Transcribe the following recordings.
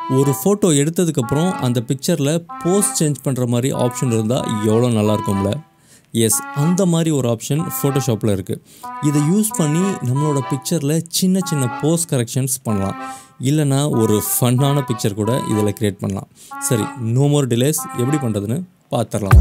ஒரு ஃபோட்டோ எடுத்ததுக்கப்புறம் அந்த பிக்சரில் போஸ்ட் சேஞ்ச் பண்ணுற மாதிரி ஆப்ஷன் இருந்தால் எவ்வளோ நல்லா இருக்கும்ல எஸ் அந்த மாதிரி ஒரு ஆப்ஷன் ஃபோட்டோஷாப்பில் இருக்குது இதை யூஸ் பண்ணி நம்மளோட பிக்சரில் சின்ன சின்ன போஸ்ட் கரெக்ஷன்ஸ் பண்ணலாம் இல்லைனா ஒரு ஃபன்னான பிக்சர் கூட இதில் க்ரியேட் பண்ணலாம் சரி நோ மோர் டிலேஸ் எப்படி பண்ணுறதுன்னு பார்த்துடலாம்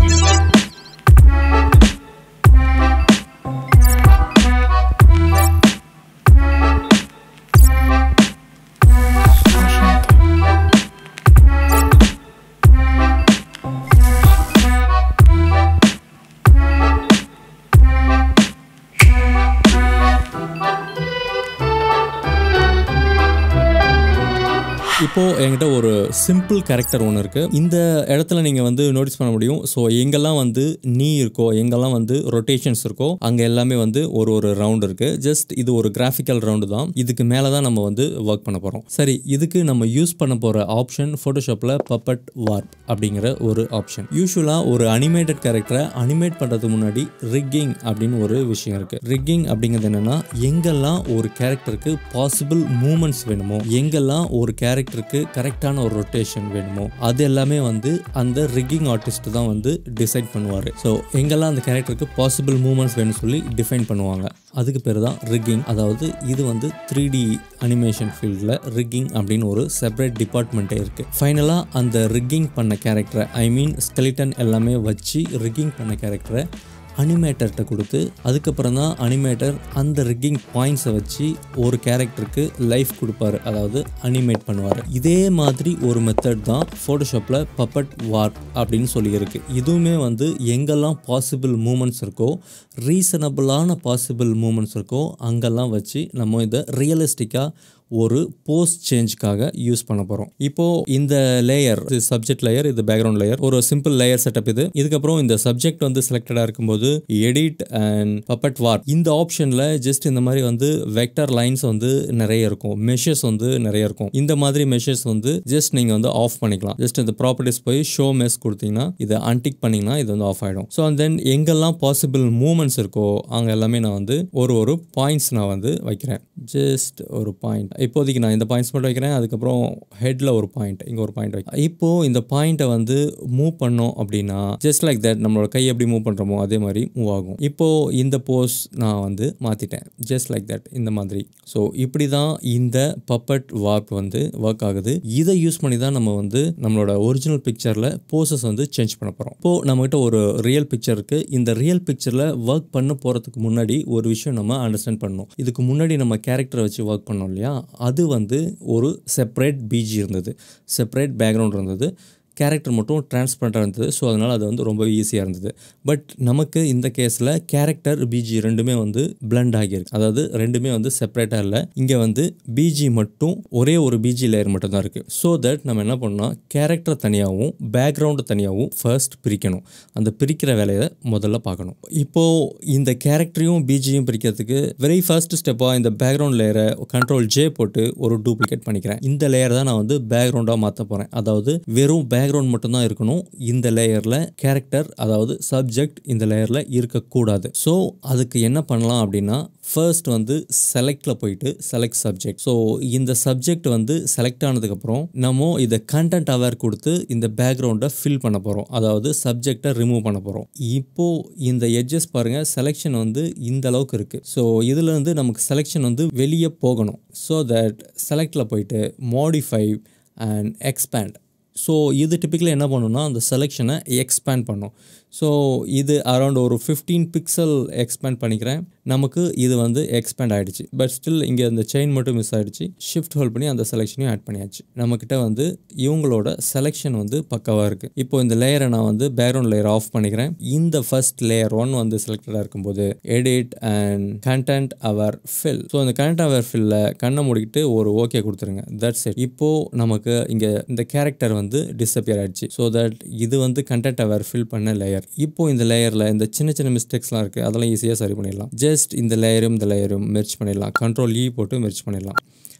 இப்போது என்கிட்ட ஒரு சிம்பிள் கேரக்டர் ஒன்று இருக்குது இந்த இடத்துல நீங்கள் வந்து நோட்டீஸ் பண்ண முடியும் ஸோ எங்கெல்லாம் வந்து நீ இருக்கோ எங்கெல்லாம் வந்து ரொட்டேஷன்ஸ் இருக்கோ அங்கே எல்லாமே வந்து ஒரு ஒரு ரவுண்ட் இருக்குது ஜஸ்ட் இது ஒரு கிராஃபிக்கல் ரவுண்டு தான் இதுக்கு மேலே தான் நம்ம வந்து ஒர்க் பண்ண போகிறோம் சரி இதுக்கு நம்ம யூஸ் பண்ண போகிற ஆப்ஷன் ஃபோட்டோஷாப்பில் பப்பட் வார்ப் அப்படிங்கிற ஒரு ஆப்ஷன் யூஸ்வலாக ஒரு அனிமேட்டட் கேரக்டரை அனிமேட் பண்ணுறதுக்கு முன்னாடி ரிக்கிங் அப்படின்னு ஒரு விஷயம் இருக்குது ரிக்கிங் அப்படிங்கிறது என்னென்னா எங்கெல்லாம் ஒரு கேரக்டருக்கு பாசிபிள் மூமெண்ட்ஸ் வேணுமோ எங்கெல்லாம் ஒரு கேரக்டருக்கு கரெக்டான ஒரு ரொட்டேஷன் வேணுமோ அது எல்லாமே வந்து அந்த ரிக்கிங் ஆர்டிஸ்ட் தான் வந்து டிசைட் பண்ணுவார் ஸோ எங்கெல்லாம் அந்த கேரக்டருக்கு பாசிபிள் மூமெண்ட்ஸ் வேணும்னு சொல்லி டிஃபைன் பண்ணுவாங்க அதுக்கு பேர் தான் ரிக்கிங் அதாவது இது வந்து த்ரீ டி அனிமேஷன் ஃபீல்டில் ரிக்கிங் அப்படின்னு ஒரு செப்பரேட் டிபார்ட்மெண்ட்டே இருக்குது ஃபைனலாக அந்த ரிக்கிங் பண்ண கேரக்டரை ஐ மீன் ஸ்கெலிட்டன் எல்லாமே வச்சு ரிக்கிங் பண்ண கேரக்டரை அனிமேட்டர்கிட்ட கொடுத்து அதுக்கப்புறம் தான் அனிமேட்டர் அந்த ரிக்கிங் பாயிண்ட்ஸை வச்சு ஒரு கேரக்டருக்கு லைஃப் கொடுப்பாரு அதாவது அனிமேட் பண்ணுவார் இதே மாதிரி ஒரு மெத்தட் தான் ஃபோட்டோஷாப்பில் பப்பட் வார்ப் அப்படின்னு சொல்லியிருக்கு இதுவுமே வந்து எங்கெல்லாம் பாசிபிள் மூமெண்ட்ஸ் இருக்கோ ரீசனபிளான பாசிபிள் மூமெண்ட்ஸ் இருக்கோ அங்கெல்லாம் வச்சு நம்ம இதை ரியலிஸ்டிக்காக ஒரு போஸ்ட் சேஞ்சுக்காக யூஸ் பண்ண போகிறோம் இப்போது இந்த லேயர் இது சப்ஜெக்ட் லேயர் இது பேக்ரவுண்ட் லேயர் ஒரு சிம்பிள் லேயர் செட்டப் இது இதுக்கப்புறம் இந்த சப்ஜெக்ட் வந்து செலக்டடாக இருக்கும்போது எடிட் அண்ட் பப்பட் வார் இந்த ஆப்ஷனில் ஜஸ்ட் இந்த மாதிரி வந்து வெக்டர் லைன்ஸ் வந்து நிறைய இருக்கும் மெஷர்ஸ் வந்து நிறைய இருக்கும் இந்த மாதிரி மெஷர்ஸ் வந்து ஜஸ்ட் நீங்கள் வந்து ஆஃப் பண்ணிக்கலாம் ஜஸ்ட் இந்த ப்ராப்பர்ட்டிஸ் போய் ஷோ மெஸ் கொடுத்தீங்கன்னா இதை அன்டிக் பண்ணிங்கன்னா இது வந்து ஆஃப் ஆகிடும் ஸோ அண்ட் தென் எங்கெல்லாம் பாசிபிள் மூமெண்ட்ஸ் இருக்கோ அங்கே எல்லாமே நான் வந்து ஒரு ஒரு பாயிண்ட்ஸ் நான் வந்து வைக்கிறேன் ஜஸ்ட் ஒரு பாயிண்ட் இப்போதைக்கு நான் இந்த பாயிண்ட்ஸ் மட்டும் வைக்கிறேன் அதுக்கப்புறம் ஹெட்டில் ஒரு பாயிண்ட் இங்கே ஒரு பாயிண்ட் வைக்கிறேன் இப்போ இந்த பாயிண்ட்டை வந்து மூவ் பண்ணோம் அப்படின்னா ஜஸ்ட் லைக் தட் நம்மளோட கை எப்படி மூவ் பண்ணுறோமோ அதே மாதிரி மூவ் ஆகும் இப்போ இந்த போஸ் நான் வந்து மாற்றிட்டேன் ஜஸ்ட் லைக் தட் இந்த மாதிரி ஸோ இப்படி தான் இந்த பப்பட் வார்ப் வந்து ஒர்க் ஆகுது இதை யூஸ் பண்ணி தான் நம்ம வந்து நம்மளோட ஒரிஜினல் பிக்சரில் போசஸ் வந்து சேஞ்ச் பண்ண போகிறோம் இப்போது நம்மகிட்ட ஒரு ரியல் பிக்சர் இருக்குது இந்த ரியல் பிக்சரில் ஒர்க் பண்ண போகிறதுக்கு முன்னாடி ஒரு விஷயம் நம்ம அண்டர்ஸ்டாண்ட் பண்ணணும் இதுக்கு முன்னாடி நம்ம கேரக்டரை வச்சு ஒர்க் பண்ணோம் இல்லையா அது வந்து ஒரு செப்பரேட் பிஜி இருந்தது செப்பரேட் பேக்ரவுண்ட் இருந்தது கேரக்டர் மட்டும் டிரான்ஸ்பரண்ட்டாக இருந்தது ஸோ அதனால் அது வந்து ரொம்ப ஈஸியாக இருந்தது பட் நமக்கு இந்த கேஸில் கேரக்டர் பிஜி ரெண்டுமே வந்து பிளண்ட் ஆகியிருக்கு அதாவது ரெண்டுமே வந்து செப்பரேட்டாக இல்லை இங்கே வந்து பிஜி மட்டும் ஒரே ஒரு பிஜி லேயர் மட்டும் தான் இருக்குது ஸோ தட் நம்ம என்ன பண்ணோம்னா கேரக்டர் தனியாகவும் பேக்ரவுண்டு தனியாகவும் ஃபர்ஸ்ட் பிரிக்கணும் அந்த பிரிக்கிற வேலையை முதல்ல பார்க்கணும் இப்போது இந்த கேரக்டரையும் பிஜியும் பிரிக்கிறதுக்கு வெரி ஃபர்ஸ்ட் ஸ்டெப்பாக இந்த பேக்ரவுண்ட் லேயரை கண்ட்ரோல் ஜே போட்டு ஒரு டூப்ளிகேட் பண்ணிக்கிறேன் இந்த லேயர் தான் நான் வந்து பேக்ரவுண்டாக மாற்ற போகிறேன் அதாவது வெறும் பேக் பேக்ரவுண்ட் மட்டும்தான் இருக்கணும் இந்த லேயரில் கேரக்டர் அதாவது சப்ஜெக்ட் இந்த லேயரில் இருக்கக்கூடாது ஸோ அதுக்கு என்ன பண்ணலாம் அப்படின்னா ஃபர்ஸ்ட் வந்து செலக்டில் போயிட்டு செலக்ட் சப்ஜெக்ட் ஸோ இந்த சப்ஜெக்ட் வந்து செலக்ட் ஆனதுக்கப்புறம் நம்ம இதை கண்டென்ட் அவேர் கொடுத்து இந்த பேக்ரவுண்டை ஃபில் பண்ண போகிறோம் அதாவது சப்ஜெக்டை ரிமூவ் பண்ண போகிறோம் இப்போது இந்த எட்ஜஸ் பாருங்கள் செலெக்ஷன் வந்து இந்த அளவுக்கு இருக்குது ஸோ இதில் இருந்து நமக்கு செலெக்ஷன் வந்து வெளியே போகணும் ஸோ தட் செலக்டில் போயிட்டு மாடிஃபை அண்ட் எக்ஸ்பேண்ட் ஸோ இது டிப்பிக்கலி என்ன பண்ணுன்னா அந்த செலெக்ஷனை எக்ஸ்பேண்ட் பண்ணும் ஸோ இது அரௌண்ட் ஒரு ஃபிஃப்டீன் பிக்சல் எக்ஸ்பேண்ட் பண்ணிக்கிறேன் நமக்கு இது வந்து எக்ஸ்பேண்ட் ஆகிடுச்சு பட் ஸ்டில் இங்கே அந்த செயின் மட்டும் மிஸ் ஆகிடுச்சு ஷிஃப்ட் ஹோல்ட் பண்ணி அந்த செலெக்ஷனையும் ஆட் பண்ணியாச்சு நம்மக்கிட்ட வந்து இவங்களோட செலெக்ஷன் வந்து பக்கவாக இருக்குது இப்போ இந்த லேயரை நான் வந்து பேக்ரவுண்ட் லேயர் ஆஃப் பண்ணிக்கிறேன் இந்த ஃபர்ஸ்ட் லேயர் ஒன் வந்து செலக்டடாக இருக்கும்போது edit and content aware fill so இந்த கண்டென்ட் அவர் ஃபில்ல கண்ணை மூடிக்கிட்டு ஒரு ஓகே கொடுத்துருங்க தட்ஸ் இட் இப்போது நமக்கு இங்கே இந்த கேரக்டர் வந்து டிஸப்பியர் ஆயிடுச்சு ஸோ தட் இது வந்து கண்டென்ட் அவர் ஃபில் பண்ண லேயர் இப்போ இந்த லேயரில் இந்த சின்ன சின்ன மிஸ்டேக்ஸ்லாம் இருக்குது அதெல்லாம் ஈஸியாக சரி பண்ணிடலாம் ஜஸ்ட் இந்த லேயரும் இந்த லேயரும் மெர்ச் பண்ணிடலாம் கண்ட்ரோல் இ போட்டு மெர்ச் பண்ணிடலாம்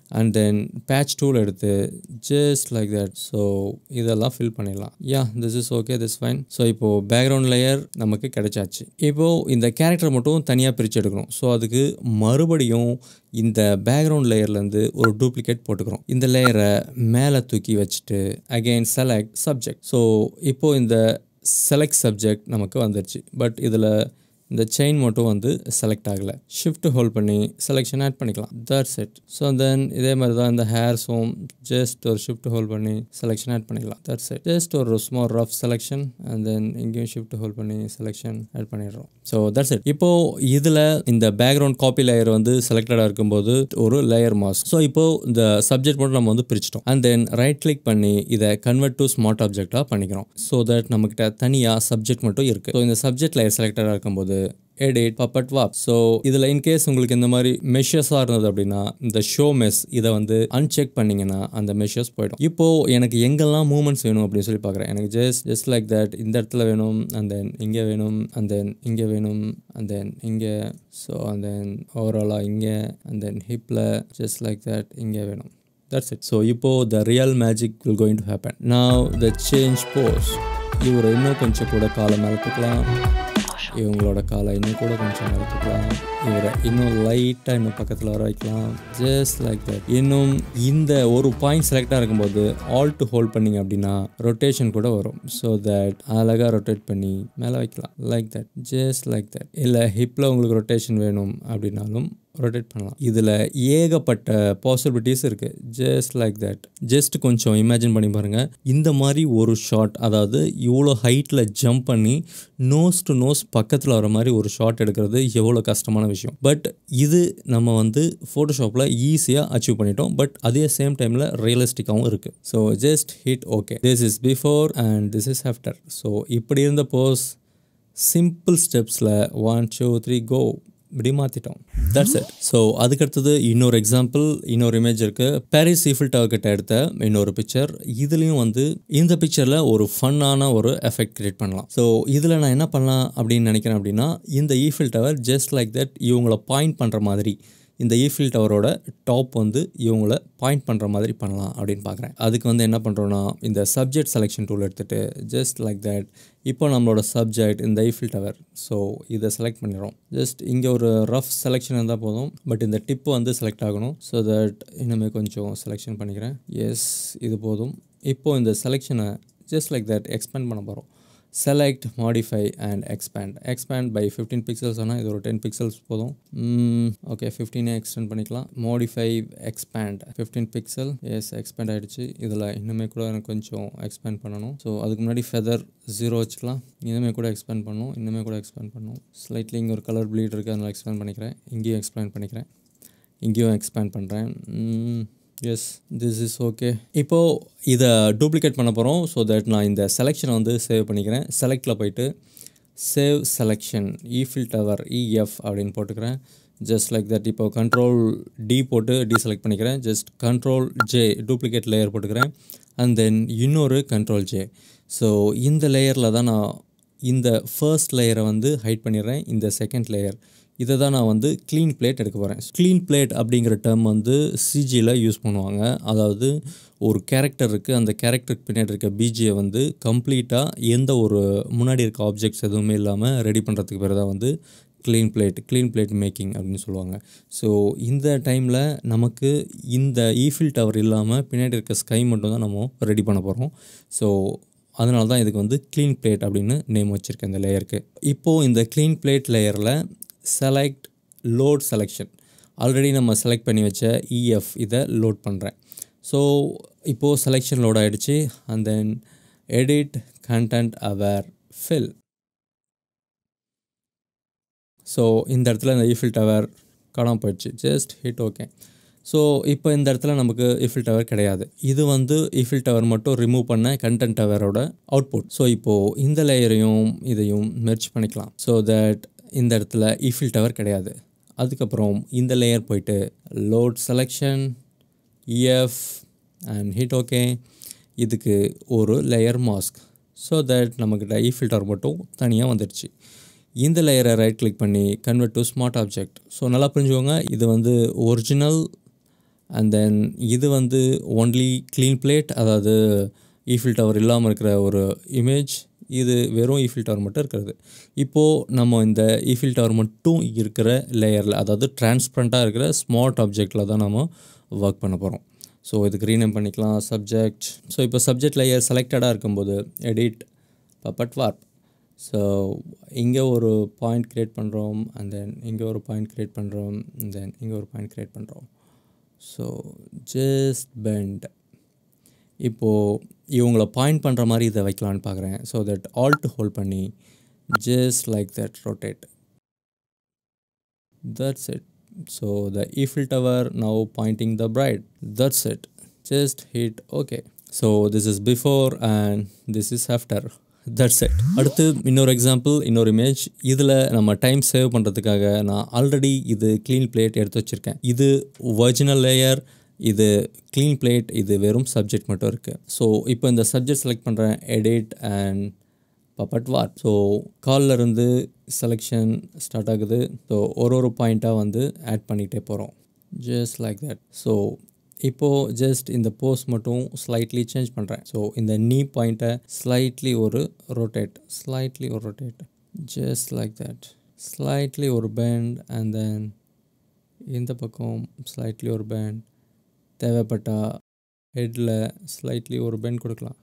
அண்ட் தென் பேட்ச் டூல் எடுத்து ஜஸ்ட் லைக் தட் ஸோ இதெல்லாம் ஃபில் பண்ணிடலாம் yeah this is okay this fine so இப்போது பேக்ரவுண்ட் லேயர் நமக்கு கிடைச்சாச்சு இப்போது இந்த கேரக்டர் மட்டும் தனியாக பிரித்து எடுக்கணும் ஸோ அதுக்கு மறுபடியும் இந்த பேக்ரவுண்ட் லேயர்லேருந்து ஒரு டூப்ளிகேட் போட்டுக்கிறோம் இந்த லேயரை மேலே தூக்கி வச்சுட்டு அகெயின் செலக்ட் சப்ஜெக்ட் ஸோ இப்போது இந்த செலக்ட் சப்ஜெக்ட் நமக்கு வந்துருச்சு பட் இதில் இந்த செயின் மட்டும் வந்து செலக்ட் ஆகலை ஷிஃப்ட் ஹோல்ட் பண்ணி செலெக்ஷன் ஆட் பண்ணிக்கலாம் தட்ஸ் இட் ஸோ தென் இதே மாதிரி தான் இந்த ஹேர்ஸும் ஜஸ்ட் ஒரு ஷிஃப்ட் ஹோல்ட் பண்ணி செலெக்ஷன் ஆட் பண்ணிக்கலாம் தட்ஸ் இட் ஜஸ்ட் ஒரு small rough selection and then இங்கேயும் ஷிஃப்ட் ஹோல்ட் பண்ணி செலெக்ஷன் ஆட் பண்ணிடுறோம் ஸோ தட்ஸ் இட் இப்போது இதில் இந்த பேக்ரவுண்ட் காப்பி லேயர் வந்து செலக்டடாக இருக்கும்போது ஒரு லேயர் மாஸ்க் ஸோ இப்போது இந்த சப்ஜெக்ட் மட்டும் நம்ம வந்து பிரிச்சிட்டோம் அண்ட் தென் ரைட் கிளிக் பண்ணி இதை கன்வெர்ட் டு ஸ்மார்ட் ஆப்ஜெக்டாக பண்ணிக்கிறோம் ஸோ தட் நம்மக்கிட்ட தனியாக சப்ஜெக்ட் மட்டும் இருக்குது ஸோ இந்த சப்ஜெக்ட் லேயர் செலக்டடாக இருக்கும்போது எடிட் பப்பட் வாப் ஸோ இதில் இன்கேஸ் உங்களுக்கு இந்த மாதிரி மெஷர்ஸாக இருந்தது அப்படின்னா இந்த ஷோ மெஸ் இதை வந்து அன்செக் பண்ணிங்கன்னா அந்த மெஷர்ஸ் போயிடும் இப்போது எனக்கு எங்கெல்லாம் மூமெண்ட்ஸ் வேணும் அப்படின்னு சொல்லி பார்க்குறேன் எனக்கு ஜஸ்ட் ஜஸ்ட் லைக் தட் இந்த இடத்துல வேணும் அண்ட் தென் இங்கே வேணும் அண்ட் தென் இங்கே வேணும் அண்ட் தென் இங்கே ஸோ அண்ட் தென் ஓவராலாக இங்கே அண்ட் தென் ஹிப்பில் ஜஸ்ட் லைக் தட் இங்கே வேணும் தட்ஸ் இட் ஸோ இப்போது the real magic will going to happen நான் த சேஞ்ச் போஸ் இவரை இன்னும் கொஞ்சம் கூட காலை மேலே தூக்கலாம் இவங்களோட காலை இன்னும் கூட கொஞ்சம் நிறுத்திக்கலாம் இவரை இன்னும் லைட்டாக இன்னும் பக்கத்தில் வர வைக்கலாம் ஜஸ்ட் லைக் தட் இன்னும் இந்த ஒரு பாயிண்ட் செலக்டாக இருக்கும்போது ஆல் டு ஹோல்ட் பண்ணிங்க அப்படின்னா ரொட்டேஷன் கூட வரும் ஸோ தட் அழகாக ரொட்டேட் பண்ணி மேலே வைக்கலாம் like that just like that இல்லை ஹிப்பில் உங்களுக்கு ரொட்டேஷன் வேணும் அப்படின்னாலும் ரொட்டேட் பண்ணலாம் இதில் ஏகப்பட்ட பாசிபிலிட்டிஸ் இருக்குது ஜஸ்ட் லைக் தட் ஜஸ்ட் கொஞ்சம் இமேஜின் பண்ணி பாருங்கள் இந்த மாதிரி ஒரு ஷாட் அதாவது இவ்வளோ ஹைட்டில் ஜம்ப் பண்ணி நோஸ் டு நோஸ் பக்கத்தில் வர மாதிரி ஒரு ஷாட் எடுக்கிறது எவ்வளோ கஷ்டமான விஷயம் பட் இது நம்ம வந்து ஃபோட்டோஷாப்பில் ஈஸியாக அச்சீவ் பண்ணிட்டோம் பட் அதே சேம் டைமில் ரியலிஸ்டிக்காகவும் இருக்குது so just hit okay this is before and this is after so இப்படி இருந்த போஸ் சிம்பிள் ஸ்டெப்ஸில் ஒன் டூ த்ரீ கோ இப்படி மாற்றிட்டோம் தட்ஸ் இட் ஸோ அதுக்கடுத்தது இன்னொரு எக்ஸாம்பிள் இன்னொரு இமேஜ் இருக்குது பாரிஸ் ஈஃபில் டவர் கிட்ட எடுத்த இன்னொரு பிக்சர் இதுலேயும் வந்து இந்த பிக்சரில் ஒரு ஃபன்னான ஒரு எஃபெக்ட் கிரியேட் பண்ணலாம் ஸோ இதில் நான் என்ன பண்ணலாம் அப்படின்னு நினைக்கிறேன் அப்படின்னா இந்த Eiffel tower just like that இவங்கள பாயிண்ட் பண்ணுற மாதிரி இந்த ஈஃபில் டவரோட டாப் வந்து இவங்கள பாயிண்ட் பண்ணுற மாதிரி பண்ணலாம் அப்படின்னு பார்க்குறேன் அதுக்கு வந்து என்ன பண்ணுறோன்னா இந்த சப்ஜெக்ட் செலெக்ஷன் டூல் எடுத்துகிட்டு ஜஸ்ட் லைக் தட் இப்போ நம்மளோட சப்ஜெக்ட் இந்த ஈஃபில் டவர் ஸோ இதை செலக்ட் பண்ணிடுறோம் ஜஸ்ட் இங்கே ஒரு ரஃப் செலெக்ஷன் இருந்தால் போதும் பட் இந்த டிப்பு வந்து செலக்ட் ஆகணும் ஸோ தட் இன்னுமே கொஞ்சம் செலெக்ஷன் பண்ணிக்கிறேன் எஸ் இது போதும் இப்போது இந்த செலெக்ஷனை ஜஸ்ட் லைக் தட் எக்ஸ்பேண்ட் பண்ண போகிறோம் select modify and expand expand by fifteen pixels ஆனால் இது ஒரு டென் பிக்சல்ஸ் போதும் ஓகே ஃபிஃப்டீனே எக்ஸ்டெண்ட் பண்ணிக்கலாம் modify expand fifteen pixels expand ஆகிடுச்சு இதில் இன்னுமே கூட எனக்கு கொஞ்சம் எக்ஸ்பேண்ட் பண்ணணும் ஸோ அதுக்கு முன்னாடி ஃபெதர் ஜீரோ வச்சுக்கலாம் இன்னுமே கூட எக்ஸ்பேண்ட் பண்ணணும் இன்னுமே கூட எக்ஸ்பேண்ட் பண்ணணும் ஸ்லைட்லி இங்கே ஒரு கலர் ப்ளீட் இருக்குது அதனால் எக்ஸ்பேண்ட் பண்ணிக்கிறேன் இங்கேயும் எக்ஸ்பேண்ட் பண்ணிக்கிறேன் இங்கேயும் எக்ஸ்பேண்ட் பண்ணுறேன் எஸ் திஸ் இஸ் ஓகே இப்போது இதை டூப்ளிகேட் பண்ண போகிறோம் ஸோ தட் நான் இந்த செலெக்ஷனை வந்து சேவ் பண்ணிக்கிறேன் செலக்டில் போயிட்டு save selection Eiffel tower E அப்படின்னு போட்டுக்கிறேன் ஜஸ்ட் லைக் தட் இப்போ கண்ட்ரோல் டி போட்டு டி செலக்ட் பண்ணிக்கிறேன் just control J duplicate layer போட்டுக்கிறேன் அண்ட் தென் இன்னொரு கண்ட்ரோல் ஜே ஸோ இந்த லேயரில் தான் நான் இந்த ஃபர்ஸ்ட் லேயரை வந்து ஹைட் பண்ணிடுறேன் இந்த செகண்ட் லேயர் இதை தான் நான் வந்து க்ளீன் பிளேட் எடுக்க போகிறேன் க்ளீன் பிளேட் அப்படிங்கிற டேர்ம் வந்து சிஜியில் யூஸ் பண்ணுவாங்க அதாவது ஒரு கேரக்டர் இருக்குது அந்த கேரக்டருக்கு பின்னாடி இருக்க பிஜியை வந்து கம்ப்ளீட்டாக எந்த ஒரு முன்னாடி இருக்க ஆப்ஜெக்ட்ஸ் எதுவுமே இல்லாமல் ரெடி பண்ணுறதுக்கு பேர் தான் வந்து clean plate clean plate making அப்படின்னு சொல்லுவாங்க ஸோ இந்த டைமில் நமக்கு இந்த ஈஃபில் டவர் இல்லாமல் பின்னாடி இருக்க ஸ்கை மட்டும் தான் நம்ம ரெடி பண்ண போகிறோம் ஸோ அதனால தான் இதுக்கு வந்து க்ளீன் பிளேட் அப்படின்னு நேம் வச்சுருக்கேன் இந்த லேயருக்கு இப்போது இந்த க்ளீன் பிளேட் லேயரில் செலக்ட் லோட் செலெக்ஷன் ஆல்ரெடி நம்ம செலக்ட் பண்ணி வச்ச இஎஃப் இதை லோட் பண்ணுறேன் ஸோ இப்போது செலெக்ஷன் லோட் ஆகிடுச்சு and then edit content aware fill so இந்த இடத்துல இந்த ஈஃபில் டவர் காணாமல் போயிடுச்சு ஜஸ்ட் ஹிட் ஓகே ஸோ இப்போ இந்த இடத்துல நமக்கு ஈஃபில் டவர் கிடையாது இது வந்து ஈஃபில் டவர் மட்டும் ரிமூவ் பண்ண கண்டென்ட் டவரோட அவுட்புட் ஸோ இப்போது இந்த லேயரையும் இதையும் மெர்ச் பண்ணிக்கலாம் ஸோ தட் இந்த இடத்துல ஈஃபில் டவர் கிடையாது அதுக்கப்புறம் இந்த லேயர் போயிட்டு லோட் செலெக்ஷன் இஎஃப் அண்ட் ஹிட் ஓகே இதுக்கு ஒரு லேயர் மாஸ்க் ஸோ தட் நம்மக்கிட்ட ஈஃபில் டவர் மட்டும் தனியாக வந்துடுச்சு இந்த லேயரை ரைட் கிளிக் பண்ணி convert to smart object so நல்லா புரிஞ்சுக்கோங்க இது வந்து ஒரிஜினல் அண்ட் தென் இது வந்து ஒன்லி க்ளீன் பிளேட் அதாவது ஈஃபில் டவர் இல்லாமல் இருக்கிற ஒரு இமேஜ் இது வெறும் ஈஃபில் டவர் மட்டும் இருக்கிறது இப்போது நம்ம இந்த ஈஃபில் டவர் மட்டும் இருக்கிற லேயரில் அதாவது டிரான்ஸ்பரண்ட்டாக இருக்கிற ஸ்மார்ட் ஆப்ஜெக்டில் தான் நம்ம ஒர்க் பண்ண போகிறோம் ஸோ இதுக்கு ரீநேம் பண்ணிக்கலாம் சப்ஜெக்ட் ஸோ இப்போ சப்ஜெக்ட் லேயர் செலக்டடாக இருக்கும்போது எடிட் பப்பட் வார்ப் ஸோ இங்கே ஒரு பாயிண்ட் க்ரியேட் பண்ணுறோம் அண்ட் தென் இங்கே ஒரு பாயிண்ட் க்ரியேட் பண்ணுறோம் தென் இங்கே ஒரு பாயிண்ட் க்ரியேட் பண்ணுறோம் ஸோ ஜஸ்ட் பெண்ட் இப்போது இவங்கள பாயிண்ட் பண்ணுற மாதிரி இதை வைக்கலான்னு பார்க்குறேன் ஸோ தட் ஆல்ட் ஹோல்ட் பண்ணி just like that rotate that's it so the Eiffel tower now pointing the bright that's it just hit okay so this is before and this is after that's it அடுத்து இன்னொரு example இன்னொரு image இதில் நம்ம time save பண்ணுறதுக்காக நான் already இது clean plate எடுத்து வச்சுருக்கேன் இது ஒரிஜினல் லேயர் இது க்ளீன் பிளேட் இது வெறும் சப்ஜெக்ட் மட்டும் இருக்குது ஸோ இப்போ இந்த சப்ஜெக்ட் செலக்ட் பண்ணுறேன் edit and puppet warp so காலில் இருந்து செலெக்ஷன் ஸ்டார்ட் ஆகுது ஸோ ஒரு ஒரு பாயிண்ட்டாக வந்து ஆட் பண்ணிகிட்டே போகிறோம் ஜஸ்ட் லைக் தட் ஸோ இப்போது ஜஸ்ட் இந்த போஸ்ட் மட்டும் ஸ்லைட்லி சேஞ்ச் பண்ணுறேன் ஸோ இந்த நீ பாயிண்ட்டை ஸ்லைட்லி ஒரு ரொட்டேட் ஸ்லைட்லி ஒரு rotate just like that slightly ஒரு பேண்ட் அண்ட் தென் இந்த பக்கம் ஸ்லைட்லி ஒரு பேண்ட் தேவைப்பட்டா ஹெட்டில் ஸ்லைட்லி ஒரு பெண்ட் கொடுக்கலாம்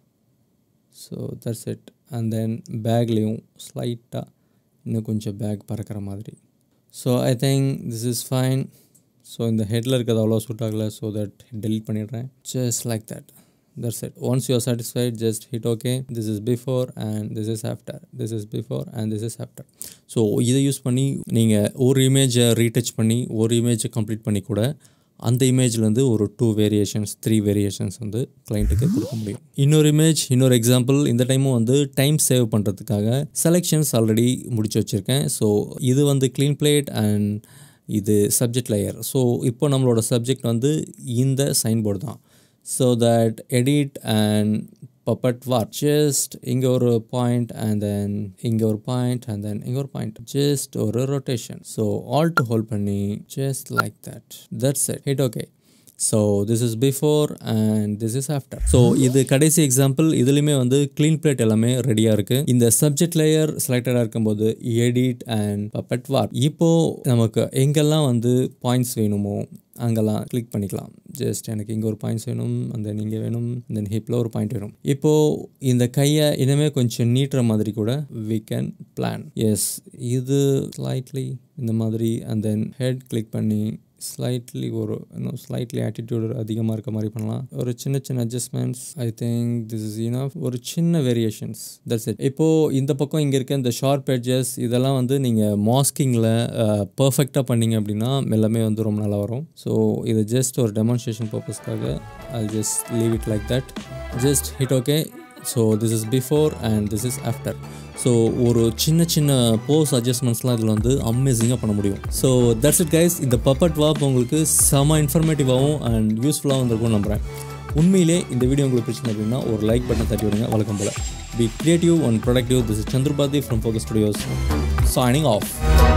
so that's it and then பேக்லேயும் ஸ்லைட்டாக இன்னும் கொஞ்சம் பேக் பறக்கிற மாதிரி so I think this is fine so இந்த ஹெட்டில் இருக்கிறது அவ்வளோ சூட் ஆகலை ஸோ தட் டெலிட் பண்ணிடுறேன் just like that that's it once you are satisfied just hit okay this is before and this is after this is before and this is after so இதை use பண்ணி நீங்கள் ஒரு இமேஜை retouch பண்ணி ஒரு இமேஜை complete பண்ணி கூட அந்த இமேஜ்லேருந்து ஒரு டூ வேரியேஷன்ஸ் த்ரீ வேரியேஷன்ஸ் வந்து கிளைண்ட்டுக்கு கொடுக்க முடியும் இன்னொரு இமேஜ் இன்னொரு எக்ஸாம்பிள் இந்த டைமும் வந்து டைம் சேவ் பண்ணுறதுக்காக செலெக்ஷன்ஸ் ஆல்ரெடி முடிச்சு வச்சுருக்கேன் ஸோ இது வந்து க்ளீன் பிளேட் அண்ட் இது சப்ஜெக்ட் லேயர் ஸோ இப்போ நம்மளோட சப்ஜெக்ட் வந்து இந்த சைன் போர்டு தான் so that edit and puppet warp just இங்கே ஒரு பாயிண்ட் அண்ட் தென் இங்கே ஒரு பாயிண்ட் அண்ட் தென் இங்கே ஒரு பாயிண்ட் ஜஸ்ட் ஒரு ரொட்டேஷன் ஸோ ஆல்ட் ஹோல்ட் பண்ணி just like that that's it hit okay so this is before and this is after so இது கடைசி எக்ஸாம்பிள் இதுலேயுமே வந்து க்ளீன் பிளேட் எல்லாமே ரெடியாக இருக்குது இந்த சப்ஜெக்ட் லேயர் செலக்டடாக இருக்கும்போது எடிட் அண்ட் பப்பட் வார் இப்போது நமக்கு எங்கெல்லாம் வந்து பாயிண்ட்ஸ் வேணுமோ அங்கெல்லாம் கிளிக் பண்ணிக்கலாம் ஜஸ்ட் எனக்கு இங்கே ஒரு பாயிண்ட்ஸ் வேணும் அந்த இங்கே வேணும் தென் ஹிப்பில் ஒரு பாயிண்ட் வேணும் இப்போது இந்த கையை இனிமே கொஞ்சம் நீட்டுற மாதிரி கூட வி கேன் பிளான் எஸ் இது ஸ்லைட்லி இந்த மாதிரி அண்ட் தென் ஹெட் கிளிக் பண்ணி ஸ்லைட்லி ஒரு இன்னும் ஸ்லைட்லி ஆட்டிடியூட் அதிகமாக இருக்க மாதிரி பண்ணலாம் ஒரு சின்ன சின்ன adjustments I think this is enough ஒரு சின்ன வேரியேஷன்ஸ் தட்ஸ் இட் இப்போது இந்த பக்கம் இங்கே இருக்க இந்த ஷார்ப் எட்ஜஸ் இதெல்லாம் வந்து நீங்கள் மாஸ்கிங்கில் பர்ஃபெக்டாக பண்ணீங்க அப்படின்னா எல்லாமே வந்து ரொம்ப நல்லா வரும் ஸோ இது ஜஸ்ட் ஒரு டெமான்ஸ்ட்ரேஷன் பர்பஸ்க்காக I just leave it like that just hit okay so this is before and this is after so ஒரு சின்ன சின்ன போஸ் அட்ஜஸ்ட்மெண்ட்ஸ்லாம் இதில் வந்து அமேசிங்காக பண்ண முடியும் ஸோ தட்ஸ் இட் கைஸ் இந்த பப்பட் வாப் உங்களுக்கு செம இன்ஃபர்மேட்டிவாகவும் அண்ட் யூஸ்ஃபுல்லாகவும் இருந்திருக்கும்னு நம்புகிறேன் உண்மையிலே இந்த வீடியோ உங்களுக்கு பிடிச்சிருந்தது அப்படின்னா ஒரு லைக் பட்டன் தட்டி விடுங்க வழக்கம் போல் be creative and productive this is Chandrapathi from focus studios signing of